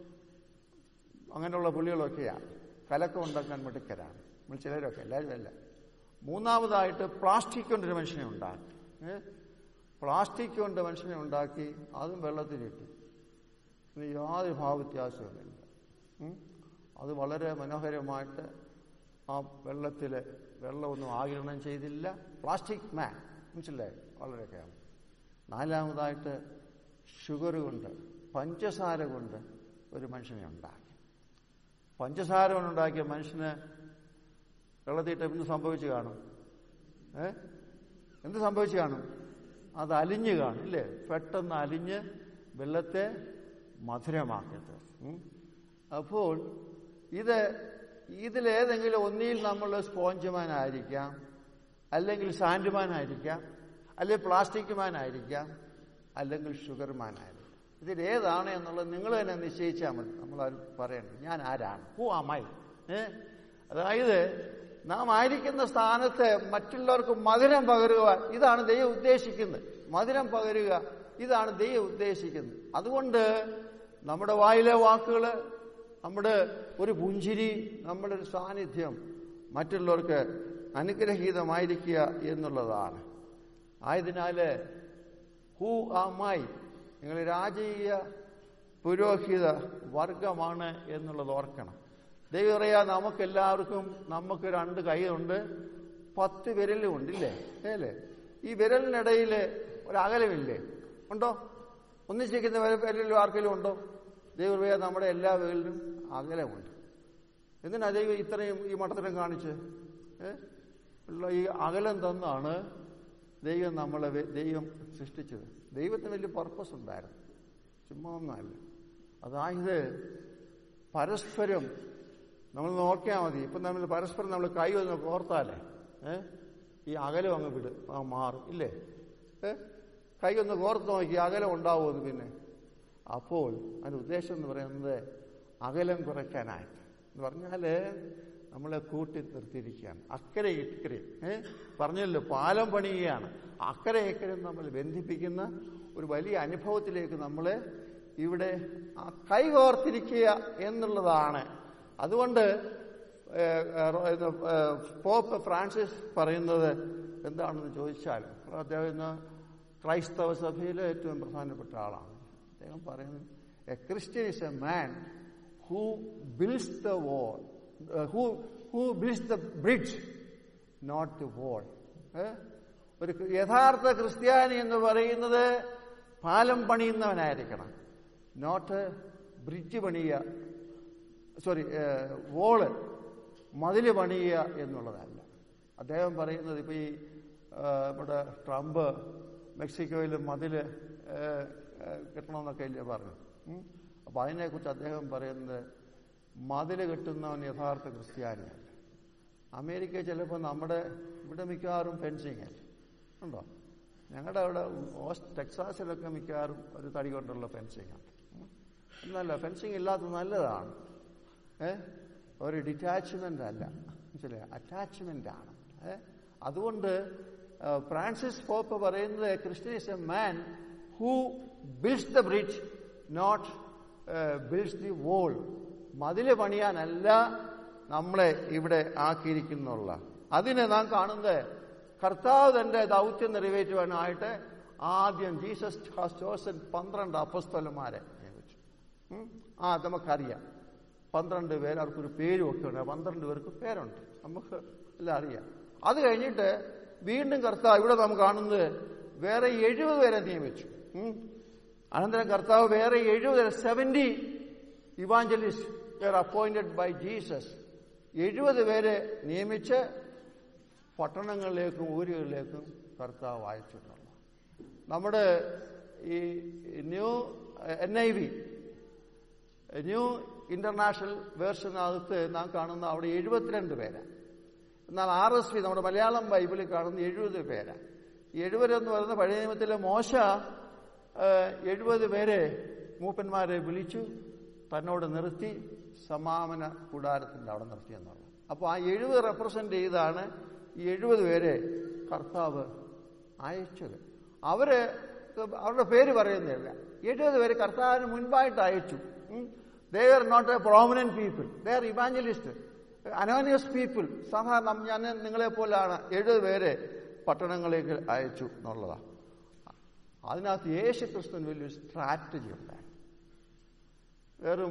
അങ്ങനെയുള്ള പുള്ളികളൊക്കെയാണ് കലക്കം ഉണ്ടാക്കാൻ മിടുക്കരാണ് നമ്മൾ ചിലരൊക്കെ എല്ലാവരും അല്ല മൂന്നാമതായിട്ട് പ്ലാസ്റ്റിക് കൊണ്ടൊരു മനുഷ്യനെ ഉണ്ടാക്കി ഏ? പ്ലാസ്റ്റിക് കൊണ്ട് മനുഷ്യനെ ഉണ്ടാക്കി അതും വെള്ളത്തിലിട്ടു ഇതിന് യാതൊരു ഭാവവ്യത്യാസവുമില്ല ഉം? അത് വളരെ മനോഹരമായിട്ട് ആ വെള്ളത്തിൽ വെള്ളമൊന്നും ആകിരണം ചെയ്തില്ല പ്ലാസ്റ്റിക് മാൻ മനസ്സിലായി വളരെയൊക്കെ നാലാമതായിട്ട് ഷുഗർ കൊണ്ട് പഞ്ചസാര കൊണ്ട് ഒരു മനുഷ്യനെ ഉണ്ടാക്കി പഞ്ചസാര കൊണ്ടുണ്ടാക്കിയ മനുഷ്യന് വെള്ളത്തിയിട്ട് എന്ത് സംഭവിച്ചു കാണും ഏ എന്ത് സംഭവിച്ചു കാണും അത് അലിഞ്ഞു കാണും ഇല്ലേ പെട്ടെന്ന് അലിഞ്ഞ് വെള്ളത്തെ മധുരമാക്കിയത് ഉം. അപ്പോൾ ഇത് ഇതിലേതെങ്കിലും ഒന്നിൽ നമ്മൾ സ്പോഞ്ച് ആയിരിക്കാം അല്ലെങ്കിൽ സാൻഡ് ആയിരിക്കാം അല്ലെങ്കിൽ പ്ലാസ്റ്റിക് ആയിരിക്കാം അല്ലെങ്കിൽ ഷുഗർ ആയിരിക്കാം ഇതിലേതാണ് എന്നുള്ളത് നിങ്ങൾ തന്നെ നിശ്ചയിച്ചാൽ മതി നമ്മൾ പറയണ്ട ഞാൻ ആരാണ് ഹൂ ആമായി ഏ അതായത് നാം ആയിരിക്കുന്ന സ്ഥാനത്ത് മറ്റുള്ളവർക്ക് മധുരം പകരുക ഇതാണ് ദൈവം ഉദ്ദേശിക്കുന്നത് മധുരം പകരുക ഇതാണ് ദൈവം ഉദ്ദേശിക്കുന്നത് അതുകൊണ്ട് നമ്മുടെ വായിലെ വാക്കുകൾ നമ്മുടെ ഒരു പുഞ്ചിരി നമ്മുടെ ഒരു സാന്നിധ്യം മറ്റുള്ളവർക്ക് അനുഗ്രഹീതമായിരിക്കുക എന്നുള്ളതാണ് ആയതിനാല് ഹൂ ആമായി നിങ്ങൾ രാജകീയ പുരോഹിത വർഗമാണ് എന്നുള്ളത് ഓർക്കണം ദൈവം അറിയാ നമുക്കെല്ലാവർക്കും നമുക്ക് രണ്ട് കൈയുണ്ട് പത്ത് വിരലും ഉണ്ട് ഇല്ലേ അല്ലേ ഈ വിരലിനിടയിൽ ഒരകലമില്ലേ ഉണ്ടോ ഒന്നിച്ചിരിക്കുന്ന വിരലിലും ആർക്കെങ്കിലും ഉണ്ടോ ദൈവം അറിയാ നമ്മുടെ എല്ലാ വിരലിലും അകലമുണ്ട് എന്തിനാ ദൈവം ഇത്രയും ഈ മഠത്തിലും കാണിച്ച് ഏ? ഉള്ള ഈ അകലം തന്നാണ് ദൈവം നമ്മളെ വെ- ദൈവം സൃഷ്ടിച്ചത് ദൈവത്തിന് വലിയ പർപ്പസ് ഉണ്ടായിരുന്നു ചുമ്മാ ഒന്നല്ല അതായത് പരസ്പരം നമ്മൾ നോക്കിയാൽ മതി ഇപ്പം നമ്മൾ പരസ്പരം നമ്മൾ കൈ ഒന്ന് കോർത്താലേ ഏ ഈ അകലം അങ്ങ് വിട് ആ മാറും ഇല്ലേ ഏ കൈ ഒന്ന് കോർത്ത് നോക്കി അകലം ഉണ്ടാവുമെന്ന് പിന്നെ അപ്പോൾ അതിൻ്റെ ഉദ്ദേശം എന്ന് പറയുന്നത് അകലം കുറയ്ക്കാനായിട്ട് എന്ന് പറഞ്ഞാൽ നമ്മളെ കൂട്ടി നിർത്തിയിരിക്കുകയാണ് അക്കരെ ഇക്കരെ ഏ പറഞ്ഞല്ലോ പാലം പണിയുകയാണ് അക്കരെ ഇക്കരെ നമ്മൾ ബന്ധിപ്പിക്കുന്ന ഒരു വലിയ അനുഭവത്തിലേക്ക് നമ്മൾ ഇവിടെ ആ കൈകോർത്തിരിക്കുക എന്നുള്ളതാണ് അതുകൊണ്ട് ഏഹ്, ഏഹ്, ഇത്, ഏഹ്, പോപ്പ് ഫ്രാൻസിസ് പറയുന്നത് എന്താണെന്ന് ചോദിച്ചാൽ അദ്ദേഹം ഇന്ന് ക്രൈസ്തവ സഭയിലെ ഏറ്റവും പ്രധാനപ്പെട്ട ആളാണ് അദ്ദേഹം പറയുന്നത് a Christian is a man who builds the wall who who builds the bridge not the wall ഒരു യഥാർത്ഥ ക്രിസ്ത്യാനി എന്ന് പറയുന്നത് പാലം പണിയുന്നവനായിരിക്കണം നോട്ട് ബ്രിഡ്ജ് പണിയുക സോറി വോള് മതില് പണിയുക എന്നുള്ളതല്ല അദ്ദേഹം പറയുന്നത് ഇപ്പോൾ ഈ ആ, നമ്മുടെ ട്രംപ് മെക്സിക്കോയിൽ മതില് ഏ, ഏ, കെട്ടണമെന്നൊക്കെ ഇല്ലേ പറഞ്ഞു ഉം. അപ്പൊ അതിനെക്കുറിച്ച് അദ്ദേഹം പറയുന്നത് മതില് കെട്ടുന്നവൻ യഥാർത്ഥ ക്രിസ്ത്യാനിയല്ല അമേരിക്ക ചിലപ്പോൾ നമ്മുടെ ഇവിടെ മിക്കവാറും ഫെൻസിങ് അല്ല ഉണ്ടോ ഞങ്ങളുടെ അവിടെ ഓസ്റ്റ് ടെക്സാസിലൊക്കെ മിക്കവാറും ഒരു തടി കൊണ്ടുള്ള ഫെൻസിങ് ആണ് ഉം. എന്നല്ല ഫെൻസിങ് ഇല്ലാത്തത് നല്ലതാണ് ഏ ഒരു ഡിറ്റാച്ച്മെന്റ് അല്ല മനസ്സിലായി അറ്റാച്ച്മെന്റ് ആണ് ഏ അതുകൊണ്ട് ആ, ഫ്രാൻസിസ് പോപ്പ് പറയുന്നത് Christian is a man who builds the bridge not builds the wall മതില് പണിയാനല്ല നമ്മളെ ഇവിടെ ആക്കിയിരിക്കുന്നുള്ള അതിനെ നാം കാണുന്നത് കർത്താവ് തന്റെ ദൗത്യം നിറവേറ്റുവാനായിട്ട് ആദ്യം ജീസസ് ഹാസ് ചോസൻ പന്ത്രണ്ട് അപ്പസ്തലന്മാരെ നിയമിച്ചു ഉം? ആ നമുക്കറിയാം പന്ത്രണ്ട് പേര് അവർക്കൊരു പേരും ഒക്കെ ഉണ്ട് ആ പന്ത്രണ്ട് പേർക്ക് പേരുണ്ട് നമുക്ക് എല്ലാം അറിയാം അത് കഴിഞ്ഞിട്ട് വീണ്ടും കർത്താവ് ഇവിടെ നാം കാണുന്നത് വേറെ എഴുപത് പേരെ നിയമിച്ചു ഉം. അനന്തരം കർത്താവ് വേറെ എഴുപത് seventy evangelist were appointed by Jesus എഴുപത് പേരെ നിയമിച്ച് പട്ടണങ്ങളിലേക്കും ഊരുകളിലേക്കും കർത്താവ് അയച്ചിട്ടുണ്ട് നമ്മുടെ ഈ new N I V new international വേർഷനകത്ത് നാം കാണുന്ന അവിടെ എഴുപത്തിരണ്ട് പേരാണ് എന്നാൽ ആർ എസ് പി നമ്മുടെ മലയാളം ബൈബിളിൽ കാണുന്ന എഴുപത് പേരാണ് ഈ എഴുപത് എന്ന് പറയുന്ന പഴയ നിയമത്തിലെ മോശ എഴുപത് പേരെ മൂപ്പന്മാരെ വിളിച്ചു തന്നോട് നിർത്തി സമാപന കൂടാരത്തിൻ്റെ അവിടെ നിർത്തി എന്നുള്ളത് അപ്പോൾ ആ എഴുപത് റെപ്രസെന്റ് ചെയ്താണ് ഈ എഴുപത് പേരെ കർത്താവ് അയച്ചത് അവര് അവരുടെ പേര് പറയുന്നില്ല എഴുപത് പേര് കർത്താവിന് മുൻപായിട്ട് അയച്ചു they are not a prominent people they are evangelist anonymous people സാധാരണ ഞാൻ നിങ്ങളെ പോലാണ് എഴുപത് പേരെ പട്ടണങ്ങളിലേക്ക് അയച്ചു എന്നുള്ളതാണ് അതിനകത്ത് യേശു ക്രിസ്തുവിന് വലിയൊരു സ്ട്രാറ്റജി ഉണ്ടായി വെറും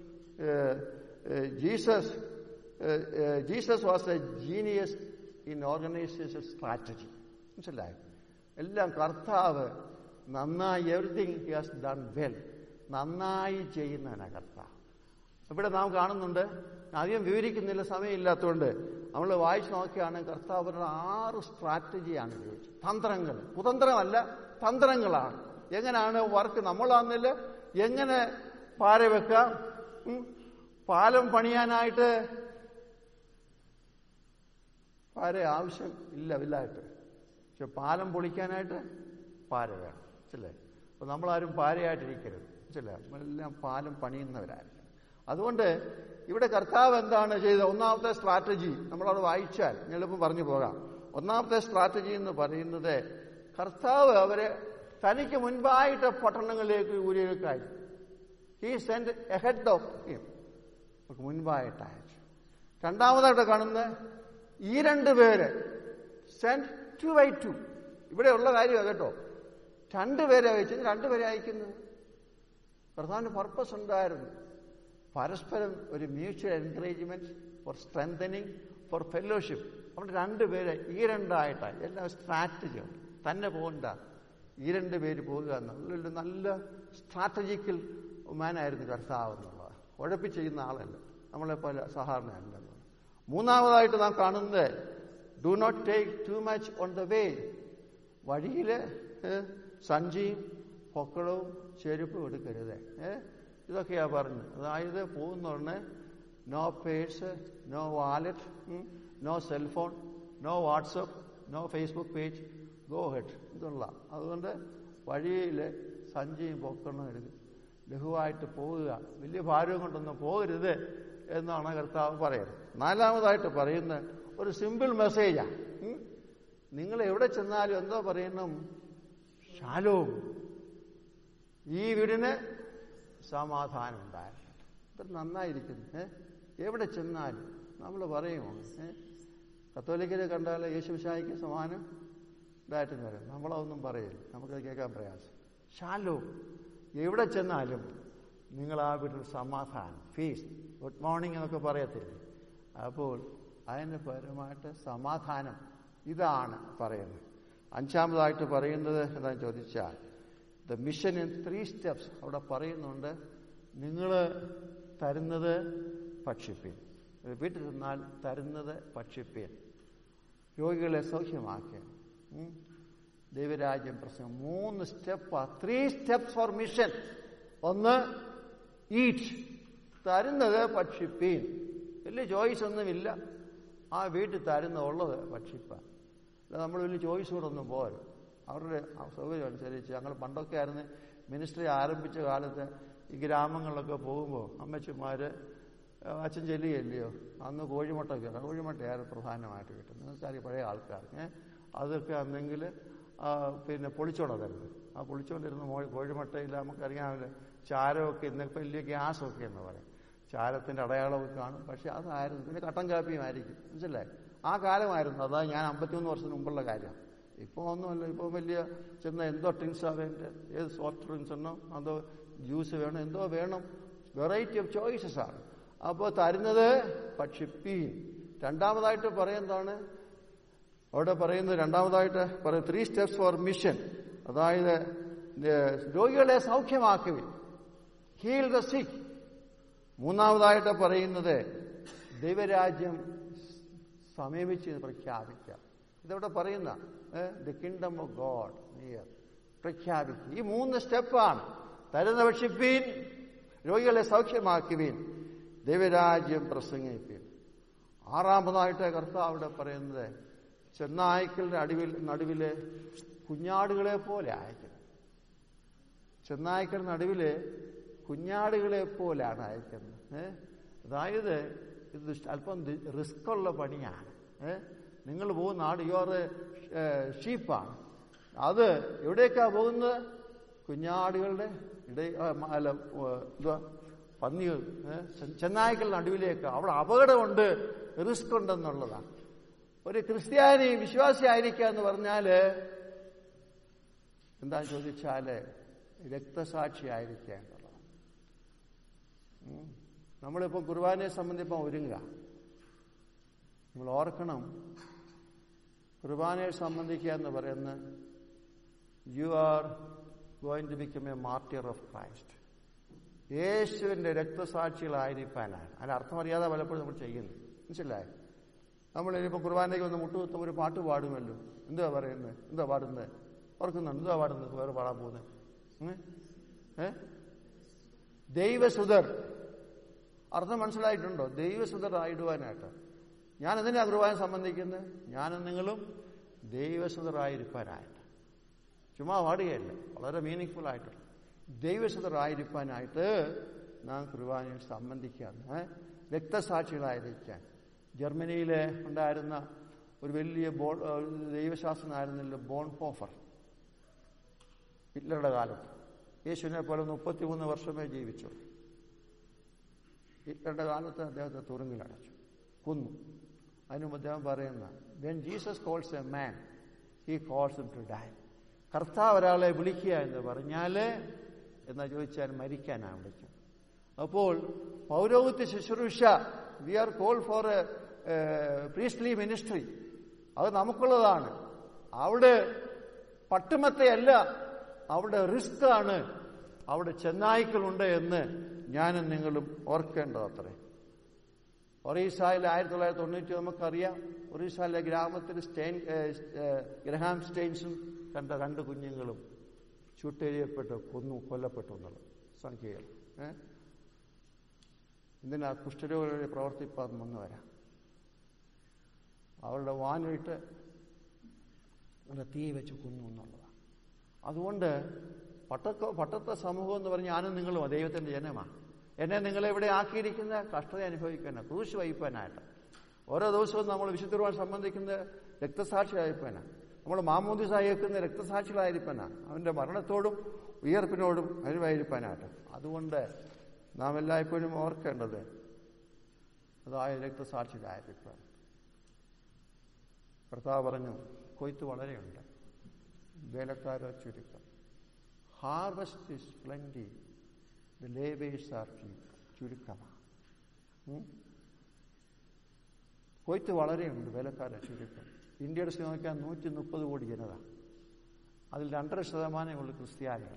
Jesus Jesus was a genius in organisation strategy മനസ്സിലായി എല്ലാം കർത്താവ് നന്നായി everything he has done well നന്നായി ചെയ്യുന്നവനാണ് കർത്താവ് ഇവിടെ നാം കാണുന്നുണ്ട് അധികം വിവരിക്കുന്നില്ല സമയമില്ലാത്തതുകൊണ്ട് നമ്മൾ വായിച്ചു നോക്കിയാണ് കർത്താവിന്റെ ആറ് സ്ട്രാറ്റജിയാണ് ഉപയോഗിച്ചത് തന്ത്രങ്ങൾ കുതന്ത്രമല്ല തന്ത്രങ്ങളാണ് എങ്ങനെയാണ് വർക്ക് നമ്മളാന്നില്ല എങ്ങനെ പാര വെക്കാം ഉം, പാലം പണിയാനായിട്ട് പാര ആവശ്യം ഇല്ല വലുതായിട്ട് പക്ഷെ പാലം പൊളിക്കാനായിട്ട് പാര വേണം മനസ്സില്ലേ അപ്പൊ നമ്മളാരും പാരയായിട്ടിരിക്കരുത് മനസ്സില്ലേ നമ്മളെല്ലാം പാലം പണിയുന്നവരായിരിക്കണം അതുകൊണ്ട് ഇവിടെ കർത്താവ് എന്താണ് ചെയ്തത് ഒന്നാമത്തെ സ്ട്രാറ്റജി നമ്മളവിടെ വായിച്ചാൽ എളുപ്പം പറഞ്ഞു പോകാം ഒന്നാമത്തെ സ്ട്രാറ്റജി എന്ന് പറയുന്നത് കർത്താവ് അവരെ തനിക്ക് മുൻപായിട്ട് പട്ടണങ്ങളിലേക്ക് ഊരിലേക്ക് അയച്ചു he send ahead of him മുൻപായിട്ട് അയച്ചു രണ്ടാമതായിട്ട് കാണുന്നത് ഈ രണ്ട് പേര് സെൻഡ് ടു ബൈ ടു ഇവിടെ ഉള്ള കാര്യമാണ് കേട്ടോ രണ്ടുപേരെ അയച്ചത് രണ്ടുപേരെ അയക്കുന്നത് പ്രധാന പർപ്പസ് ഉണ്ടായിരുന്നു പരസ്പരം ഒരു mutual encouragement for strengthening for fellowship അവിടെ രണ്ടുപേരെ ഈ രണ്ടായിട്ടാണ് എല്ലാം സ്ട്രാറ്റജി ഉണ്ട് തന്നെ പോകണ്ട ഈ രണ്ട് പേര് പോകുക എന്നുള്ള നല്ല സ്ട്രാറ്റജിക്കൽ മാനായിരുന്നു കർത്താവ് എന്നുള്ളത് ഉഴപ്പി ചെയ്യുന്ന ആളല്ല നമ്മളെ പോലെ സാധാരണ അല്ലെന്ന് മൂന്നാമതായിട്ട് നാം കാണുന്നത് do not take too much on the way വഴിയിൽ സഞ്ചിയും പൊക്കളവും ചെരുപ്പും എടുക്കരുത് ഏ ഇതൊക്കെയാ പറഞ്ഞു അതായത് പോകുന്ന ഉടനെ no purse no wallet no cellphone no WhatsApp no Facebook page go ahead ഇതുള്ള അതുകൊണ്ട് വഴിയിൽ സഞ്ചിയും പൊക്കണം എടുക്കുക ലഘുവായിട്ട് പോവുക വലിയ ഭാരവും കൊണ്ടൊന്നും പോകരുത് എന്നാണ് കർത്താവ് പറയുന്നത് നാലാമതായിട്ട് പറയുന്ന ഒരു സിമ്പിൾ മെസ്സേജാണ് നിങ്ങൾ എവിടെ ചെന്നാലും എന്തോ പറയുന്നു ശാലവും ഈ വീടിന് സമാധാനം ഉണ്ടായിരുന്നു ഇത്ര നന്നായിരിക്കുന്നു ഏ എവിടെ ചെന്നാലും നമ്മൾ പറയുമോ ഏ കത്തോലിക്കരെ കണ്ടാൽ യേശുശായിക്ക് സമാനം ഇതായിട്ടെന്ന് പറയും നമ്മളതൊന്നും പറയില്ല നമുക്കത് കേൾക്കാൻ പ്രയാസം ശാലവും എവിടെ ചെന്നാലും നിങ്ങൾ ആ വീട്ടിൽ സമാധാനം ഫീസ് ഗുഡ് മോർണിംഗ് എന്നൊക്കെ പറയത്തില്ലേ അപ്പോൾ അതിന് പരമായിട്ട് സമാധാനം ഇതാണ് പറയുന്നത് അഞ്ചാമതായിട്ട് പറയുന്നത് എന്താണെന്ന് ചോദിച്ചാൽ the mission in three steps അവിടെ പറയുന്നുണ്ട് നിങ്ങൾ തരുന്നത് ഭക്ഷിപ്പീൻ വീട്ടിൽ നിന്നാൽ തരുന്നത് ഭക്ഷിപ്പീൻ രോഗികളെ സൗഖ്യമാക്കുക ദൈവരാജ്യം പ്രശ്നം മൂന്ന് സ്റ്റെപ്പാ ത്രീ സ്റ്റെപ്സ് ഫോർ മിഷൻ ഒന്ന് ഈറ്റ് തരുന്നത് ഭക്ഷിപ്പീൻ വലിയ ചോയ്സ് ഒന്നുമില്ല ആ വീട്ടിൽ തരുന്ന ഉള്ളത് ഭക്ഷിപ്പാൻ അല്ല നമ്മൾ വലിയ ചോയ്സ് കൂടെ ഒന്നും പോരും അവരുടെ സൗകര്യം അനുസരിച്ച് ഞങ്ങൾ പണ്ടൊക്കെ ആയിരുന്നു മിനിസ്ട്രി ആരംഭിച്ച കാലത്ത് ഈ ഗ്രാമങ്ങളിലൊക്കെ പോകുമ്പോൾ അമ്മച്ചിമാർ അച്ഛൻ ചെല്ലുകയല്ലയോ അന്ന് കോഴിമുട്ട കയറാം കോഴിമുട്ടയായിരുന്നു പ്രധാനമായിട്ട് കിട്ടുന്നത് നിങ്ങൾക്കറിയാം പഴയ ആൾക്കാർ ഏ അതൊക്കെ അന്നെങ്കിൽ പിന്നെ പൊളിച്ചോടാ തരുന്നത് ആ പൊളിച്ചോണ്ടിരുന്ന മോ കോഴിമുട്ടയിൽ നമുക്കറിയാമല്ലോ ചാരമൊക്കെ ഇന്നൊക്കെ വലിയ ഗ്യാസൊക്കെ എന്ന് പറയും ചാരത്തിൻ്റെ അടയാളമൊക്കെ കാണും പക്ഷെ അതായിരുന്നു പിന്നെ കട്ടൻ കാപ്പിയുമായിരിക്കും മനസ്സിലായി ആ കാലമായിരുന്നു അതാ ഞാൻ അമ്പത്തിമൂന്ന് വർഷത്തിന് മുമ്പുള്ള കാര്യം ഇപ്പോൾ ഒന്നുമല്ല ഇപ്പോൾ വലിയ ചെന്ന എന്തോ ഡ്രിങ്ക്സാണ് വേണ്ടത് ഏത് സോഫ്റ്റ് ഡ്രിങ്ക്സ് ഉണ്ടോ അതോ ജ്യൂസ് വേണം എന്തോ വേണം വെറൈറ്റി ഓഫ് ചോയ്സസ് ആണ് അപ്പോൾ തരുന്നത് ഭക്ഷിപ്പീൻ രണ്ടാമതായിട്ട് പറയുന്നതാണ് അവിടെ പറയുന്നത് രണ്ടാമതായിട്ട് പറയും ത്രീ സ്റ്റെപ്സ് ഫോർ മിഷൻ അതായത് രോഗികളെ സൗഖ്യമാക്കുവിൻ ഹീൽ ദ സിക്ക് മൂന്നാമതായിട്ട് പറയുന്നത് ദൈവരാജ്യം സമീപിച്ച് പ്രഖ്യാപിക്കാം ഇതവിടെ പറയുന്ന the kingdom of God near പ്രഖ്യാപിക്കും ഈ മൂന്ന് സ്റ്റെപ്പാണ് തരുന്ന ഭക്ഷിപ്പീൻ രോഗികളെ സൗഖ്യമാക്കുവീൻ ദൈവരാജ്യം പ്രസംഗിപ്പീൻ ആറാമതായിട്ട് കർത്താവ് അവിടെ പറയുന്നത് ചെന്നായ്ക്കളുടെ അടിവിൽ നടുവിലെ കുഞ്ഞാടുകളെ പോലെ അയക്കുന്നത് ചെന്നായ്ക്കളുടെ നടുവില് കുഞ്ഞാടുകളെ പോലെയാണ് അയക്കുന്നത് ഏ അതായത് ഇത് അല്പം റിസ്ക് ഉള്ള പണിയാണ് ഏ നിങ്ങൾ പോകുന്ന നാട് യുവർ ഷീപ്പാണ് അത് എവിടേക്കാ പോകുന്നത് കുഞ്ഞാടുകളുടെ ഇടയിൽ അല്ല എന്തുവാ പന്നികൾ ചെന്നായ്ക്കളുടെ നടുവിലേക്ക് അവിടെ അപകടമുണ്ട് റിസ്ക് ഉണ്ടെന്നുള്ളതാണ് ഒരു ക്രിസ്ത്യാനി വിശ്വാസിയായിരിക്കുക എന്ന് പറഞ്ഞാൽ എന്താ ചോദിച്ചാല് രക്തസാക്ഷിയായിരിക്കുക എന്നുള്ളതാണ് നമ്മളിപ്പോൾ കുർബാനയെ സംബന്ധിപ്പം ഒരുങ്ങുക നമ്മൾ ഓർക്കണം കുർബാനയെ സംബന്ധിക്കുക എന്ന് പറയുന്ന you are going to become a martyr of Christ യേശുവിന്റെ രക്തസാക്ഷികളായിരിക്കാനാണ് അതിന്റെ അർത്ഥം അറിയാതെ പലപ്പോഴും നമ്മൾ ചെയ്യുന്നു മനസ്സിലായി നമ്മൾ ഇനിയിപ്പോൾ കുർബാനയ്ക്ക് വന്ന് മുട്ടുകുത്തും ഒരു പാട്ട് പാടുമല്ലോ എന്താ പറയുന്നത് എന്താ പാടുന്നത് ഓർക്കുന്നുണ്ട് എന്താ പാടുന്നത് വേറെ പാടാൻ പോകുന്നത് ഏ ദൈവസുതർ അർത്ഥം മനസ്സിലായിട്ടുണ്ടോ ദൈവസുതർ ആയിടുവാനായിട്ട് ഞാൻ എന്തിനാ കുർബാന സംബന്ധിക്കുന്നത് ഞാനും നിങ്ങളും ദൈവസുതരായിരിക്കാനായിട്ട് ചുമ്മാ പാടുകയല്ല വളരെ മീനിങ് ആയിട്ടുള്ള ദൈവസുതരായിരിക്കാനായിട്ട് നാം കുർബാനയിൽ സംബന്ധിക്കുകയാണ് രക്തസാക്ഷികളായിരിക്കാൻ ജർമ്മനിയിൽ ഉണ്ടായിരുന്ന ഒരു വലിയ ബോൺ ദൈവശാസ്ത്രനായിരുന്നല്ലോ ബോൺ ഹോഫർ ഹിറ്റ്ലറുടെ കാലത്ത് യേശുവിനെ പോലെ മുപ്പത്തിമൂന്ന് വർഷമേ ജീവിച്ചു ഹിറ്റ്ലറുടെ കാലത്ത് അദ്ദേഹത്തെ തുറുങ്കിലടച്ചു കൊന്നു അതിനും അദ്ദേഹം പറയുന്ന when Jesus calls a man he calls him to die കർത്താവ് ഒരാളെ വിളിക്കുക എന്ന് പറഞ്ഞാൽ എന്നാ ചോദിച്ചാൽ മരിക്കാനാണ് വിളിക്കും അപ്പോൾ പൗരോഹിത്യ ശുശ്രൂഷ we are call for a priestly ministry അത് നമുക്കുള്ളതാണ് അവിടെ പട്ടുമത്തയല്ല അവിടെ റിസ്ക് ആണ് അവിടെ ചെന്നായ്ക്കളുണ്ട് എന്ന് ഞാനും നിങ്ങളും ഓർക്കേണ്ടത് അത്രേ ഒറീസയിൽ ആയിരത്തി തൊള്ളായിരത്തി തൊണ്ണൂറ്റി നമുക്കറിയാം ഒറീസയിലെ ഗ്രാമത്തിൽ സ്റ്റെയിൻ ഏഹ്, ഏഹ്, ഗ്രഹാം സ്റ്റെയിൻസും കണ്ട രണ്ട് കുഞ്ഞുങ്ങളും ചുട്ടെരിയപ്പെട്ട് കൊന്നു കൊല്ലപ്പെട്ടു എന്നുള്ളത് സംഖ്യകൾ ഏഹ് എന്തിനാ കുഷ്ഠരോഗികളുടെ പ്രവർത്തിപ്പാൻ വന്നു വരാം അവരുടെ വാനിട്ട് അവിടെ തീ വെച്ച് കൊന്നു എന്നുള്ളതാണ് അതുകൊണ്ട് പട്ടക്ക പട്ടത്തെ സമൂഹം എന്ന് പറഞ്ഞ് ഞാനും നിങ്ങളും ദൈവത്തിൻ്റെ ജനമാണ് എന്നെ നിങ്ങളെ ഇവിടെ ആക്കിയിരിക്കുന്ന കഷ്ടത അനുഭവിക്കാനാ ക്രൂശ് വഹിപ്പാനായിട്ട് ഓരോ ദിവസവും നമ്മൾ വിശുദ്ധരുമായി സംബന്ധിക്കുന്ന രക്തസാക്ഷി അയപ്പാനാണ് നമ്മൾ മാമൂതി സഹായിക്കുന്ന രക്തസാക്ഷികളായിരിക്കാനാണ് അവൻ്റെ മരണത്തോടും ഉയർപ്പിനോടും അനുവായിരിക്കാനായിട്ട് അതുകൊണ്ട് നാം എല്ലായ്പ്പോഴും ഓർക്കേണ്ടത് അതായ രക്തസാക്ഷികളായിരിക്കാൻ കർത്താവ് പറഞ്ഞു കൊയ്ത്ത് വളരെയുണ്ട് വേലക്കാരോ ചുരുക്കം harvest is plenty the labourers are ചുരുക്കമാണ് ഉം? കൊയ്ത്ത് വളരെയുണ്ട് വേലക്കാരോ ചുരുക്കം ഇന്ത്യയുടെ സ്ഥിതി നോക്കിയാൽ നൂറ്റി മുപ്പത് കോടി ജനത അതിൽ രണ്ടര ശതമാനമേ ഉള്ളൂ ക്രിസ്ത്യാനികൾ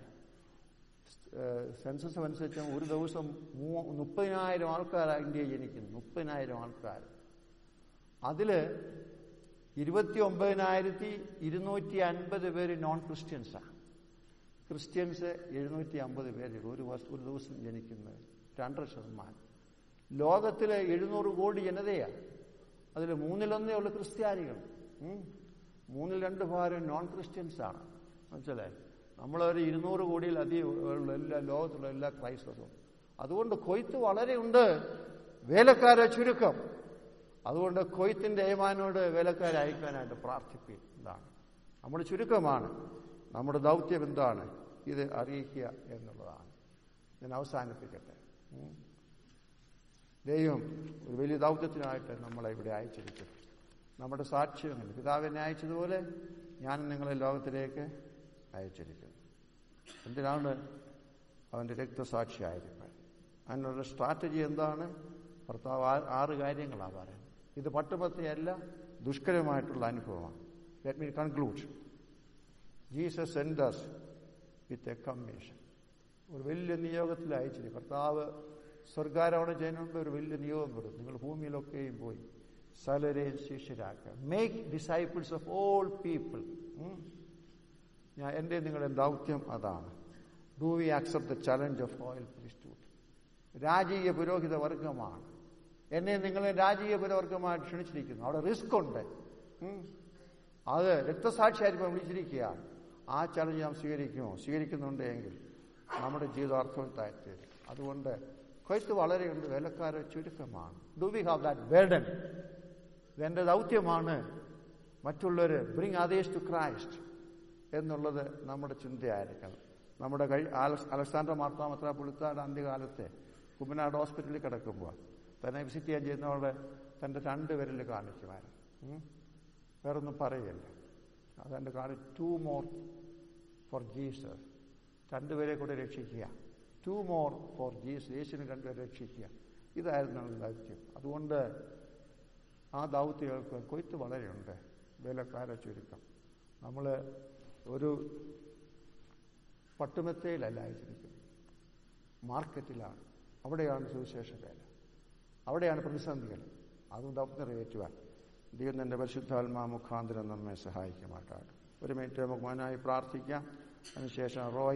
ഏഹ് സെൻസസ് അനുസരിച്ച് ഒരു ദിവസം മൂ മുപ്പതിനായിരം ആൾക്കാരാണ് ഇന്ത്യയിൽ ജനിക്കുന്നു മുപ്പതിനായിരം ആൾക്കാർ അതിൽ ഇരുപത്തി ഒമ്പതിനായിരത്തി ഇരുന്നൂറ്റി അൻപത് പേര് നോൺ ക്രിസ്ത്യൻസാണ് ക്രിസ്ത്യൻസ് എഴുന്നൂറ്റി അമ്പത് പേര് ഒരു വർഷം ഒരു ദിവസം ജനിക്കുന്നത് രണ്ടര ശതമാനം ലോകത്തിലെ എഴുന്നൂറ് കോടി ജനതയാണ് അതിൽ മൂന്നിലൊന്നേ ഉള്ളു ക്രിസ്ത്യാനികൾ ഉം. മൂന്നിൽ രണ്ട് ഭാരം നോൺ ക്രിസ്ത്യൻസാണ് മനസ്സിലായി നമ്മളൊരു ഇരുന്നൂറ് കോടിയിലധികം ഉള്ള എല്ലാ ലോകത്തുള്ള എല്ലാ ക്രൈസ്തവരും അതുകൊണ്ട് കൊയ്ത്ത് വളരെ ഉണ്ട് വേലക്കാരെ ചുരുക്കം അതുകൊണ്ട് കൊയ്ത്തിന്റെ ഏമാനോട് വേലക്കാരെ അയക്കാനായിട്ട് പ്രാർത്ഥിക്കുക എന്താണ് നമ്മൾ ചുരുക്കമാണ് നമ്മുടെ ദൗത്യം എന്താണ് ഇത് അറിയിക്കുക എന്നുള്ളതാണ് ഞാൻ അവസാനിപ്പിക്കട്ടെ ഉം. ദൈവം ഒരു വലിയ ദൗത്യത്തിനായിട്ട് നമ്മളെ ഇവിടെ അയച്ചിരിക്കും നമ്മുടെ സാക്ഷ്യങ്ങൾ പിതാവിനെ അയച്ചതുപോലെ ഞാൻ നിങ്ങളെ ലോകത്തിലേക്ക് അയച്ചിരിക്കുന്നു എന്തിനാണ് അവൻ്റെ രക്തസാക്ഷിയായിരിക്കാൻ അതിനുള്ള സ്ട്രാറ്റജി എന്താണ് ഭർത്താവ് ആ- ആറ് കാര്യങ്ങളാണ് പറയുന്നത് ഇത് പട്ടുപത്തയല്ല ദുഷ്കരമായിട്ടുള്ള അനുഭവമാണ് let me conclude Jesus sends with a commission ഒരു വലിയ നിയോഗത്തിൽ അയച്ചില്ല കർത്താവ് സ്വർഗാരോഹണം ചെയ്യുന്നുണ്ട് ഒരു വലിയ നിയോഗം കൊടുക്കും നിങ്ങൾ ഭൂമിയിലൊക്കെയും പോയി സകലരെയും ശിഷ്യരാക്കുക make disciples of all people ഞാൻ എൻ്റെ നിങ്ങളുടെ ദൗത്യം അതാണ് do we accept the challenge of royal priesthood രാജീയ പുരോഹിത വർഗമാണ് എന്നെ നിങ്ങളെ രാജീയ പുരോവർഗമായിട്ട് ക്ഷണിച്ചിരിക്കുന്നു അവിടെ റിസ്ക് ഉണ്ട് ഉം. അത് രക്തസാക്ഷിയായിരിക്കും വിളിച്ചിരിക്കുകയാണ് ആ ചലഞ്ച് നാം സ്വീകരിക്കുമോ സ്വീകരിക്കുന്നുണ്ട് എങ്കിൽ നമ്മുടെ ജീവിതാർത്ഥവത്തായിത്തീരും അതുകൊണ്ട് കൊയ്ത്ത് വളരെയുണ്ട് വേലക്കാരെ ചുരുക്കമാണ് do we have that burden ഇതെൻ്റെ ദൗത്യമാണ് മറ്റുള്ളവർ ബ്രിങ് അതേഴ്സ് ടു ക്രൈസ്റ്റ് എന്നുള്ളത് നമ്മുടെ ചിന്തയായിരിക്കണം നമ്മുടെ കഴി ആലക്സ് അലക്സാണ്ടർ മാർത്താമത്ര പുളിത്താട് അന്ത്യകാലത്തെ കുമ്മനാട് ഹോസ്പിറ്റലിൽ കിടക്കുമ്പോൾ തന്നെ വിസിറ്റ് ചെയ്യാൻ ചെയ്യുന്നവളെ തൻ്റെ രണ്ട് വിരൽ കാണിക്കുമായിരുന്നു ഉം. വേറൊന്നും പറയില്ല അതെൻ്റെ കാണി ടു മോർ ഫോർ ജീസസ് രണ്ടുപേരെ കൂടെ രക്ഷിക്കുക ടു മോർ ഫോർ ജീസസ് യേശുവിനെ രണ്ടുപേരെ രക്ഷിക്കുക ഇതായിരുന്നു നമ്മുടെ ദൗത്യം അതുകൊണ്ട് ആ ദൗത്യങ്ങൾക്ക് കൊയ്ത്ത് വളരെയുണ്ട് വേലക്കാരെ ചുരുക്കം നമ്മൾ ഒരു പട്ടുമെത്തയിലല്ല അയച്ചിരിക്കുന്നത് മാർക്കറ്റിലാണ് അവിടെയാണ് സുവിശേഷ വേല അവിടെയാണ് പ്രതിസന്ധികൾ അതും ദൗത്യം നിറവേറ്റുവാൻ ദൈവം തൻ്റെ പരിശുദ്ധാത്മാ മുഖാന്തരം നമ്മെ സഹായിക്കുമാട്ടാണ് ഒരു മിനിറ്റ് നമുക്ക് മോനായി പ്രാർത്ഥിക്കാം അതിനുശേഷം റോയ്